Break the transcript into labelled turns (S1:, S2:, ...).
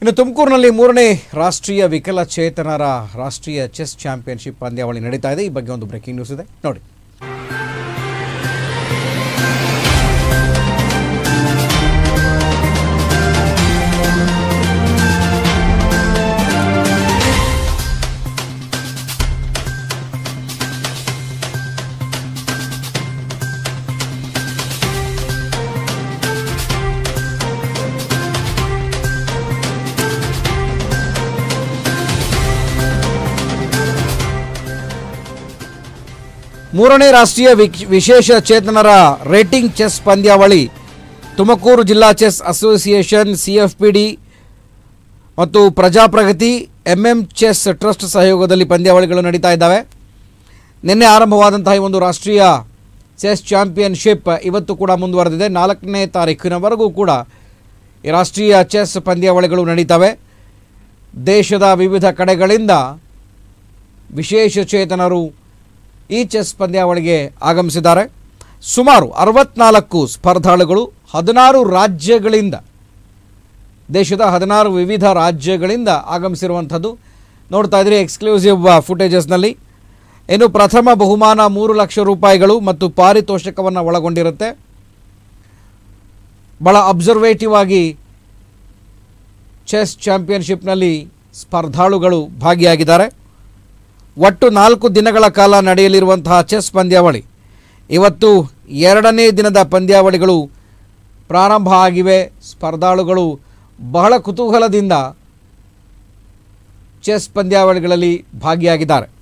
S1: ಇನ್ನು ತುಮಕೂರಿನಲ್ಲಿ ಮೂರನೇ ರಾಷ್ಟ್ರೀಯ ವಿಕಲಚೇತನರ ರಾಷ್ಟ್ರೀಯ ಚೆಸ್ ಚಾಂಪಿಯನ್ಶಿಪ್ ಪಂದ್ಯಾವಳಿ ನಡೀತಾ ಇದೆ ಈ ಬಗ್ಗೆ ಒಂದು ಬ್ರೇಕಿಂಗ್ ನ್ಯೂಸ್ ಇದೆ ನೋಡಿ ಮೂರನೇ ರಾಷ್ಟ್ರೀಯ ವಿಕ್- ವಿಶೇಷ ಚೇತನರ ರೇಟಿಂಗ್ ಚೆಸ್ ಪಂದ್ಯಾವಳಿ ತುಮಕೂರು ಜಿಲ್ಲಾ chess association C F P D ಮತ್ತು Prajapragati M M chess trust ಸಹಯೋಗದಲ್ಲಿ ಪಂದ್ಯಾವಳಿಗಳು ನಡೀತಾ ಇದ್ದಾವೆ ನಿನ್ನೆ ಆರಂಭವಾದಂತಹ ಈ ಒಂದು ರಾಷ್ಟ್ರೀಯ ಚೆಸ್ ಚಾಂಪಿಯನ್ಶಿಪ್ ಇವತ್ತು ಕೂಡ ಮುಂದುವರೆದಿದೆ ನಾಲ್ಕನೇ ತಾರೀಕಿನವರೆಗೂ ಕೂಡ ಈ ರಾಷ್ಟ್ರೀಯ ಚೆಸ್ ಪಂದ್ಯಾವಳಿಗಳು ನಡೀತವೆ ದೇಶದ ವಿವಿಧ ಕಡೆಗಳಿಂದ ವಿಶೇಷ ಚೇತನರು ಈ ಚೆಸ್ ಪಂದ್ಯಾವಳಿಗೆ ಆಗಮಿಸಿದ್ದಾರೆ ಸುಮಾರು ಅರವತ್ನಾಲ್ಕು ಸ್ಪರ್ಧಾಳುಗಳು ಹದಿನಾರು ರಾಜ್ಯಗಳಿಂದ ದೇಶದ ಹದಿನಾರು ವಿವಿಧ ರಾಜ್ಯಗಳಿಂದ ಆಗಮಿಸಿರುವಂಥದ್ದು ನೋಡ್ತಾ ಇದ್ರಿ ಎಕ್ಸ್ಕ್ಲೂಸಿವ್ ಫುಟೇಜಸ್ನಲ್ಲಿ ಇನ್ನು ಪ್ರಥಮ ಬಹುಮಾನ ಮೂರು ಲಕ್ಷ ರೂಪಾಯಿಗಳು ಮತ್ತು ಪಾರಿತೋಷಕವನ್ನು ಒಳಗೊಂಡಿರುತ್ತೆ ಭಾಳ ಅಬ್ಸರ್ವೇಟಿವ್ ಆಗಿ ಚೆಸ್ ಚಾಂಪಿಯನ್ಶಿಪ್ನಲ್ಲಿ ಸ್ಪರ್ಧಾಳುಗಳು ಭಾಗಿಯಾಗಿದ್ದಾರೆ ಒಟ್ಟು ನಾಲ್ಕು ದಿನಗಳ ಕಾಲ ನಡೆಯಲಿರುವಂತಹ ಚೆಸ್ ಪಂದ್ಯಾವಳಿ ಇವತ್ತು ಎರಡನೇ ದಿನದ ಪಂದ್ಯಾವಳಿಗಳು ಪ್ರಾರಂಭ ಆಗಿವೆ ಸ್ಪರ್ಧಾಳುಗಳು ಬಹಳ ಕುತೂಹಲದಿಂದ ಚೆಸ್ ಪಂದ್ಯಾವಳಿಗಳಲ್ಲಿ ಭಾಗಿಯಾಗಿದ್ದಾರೆ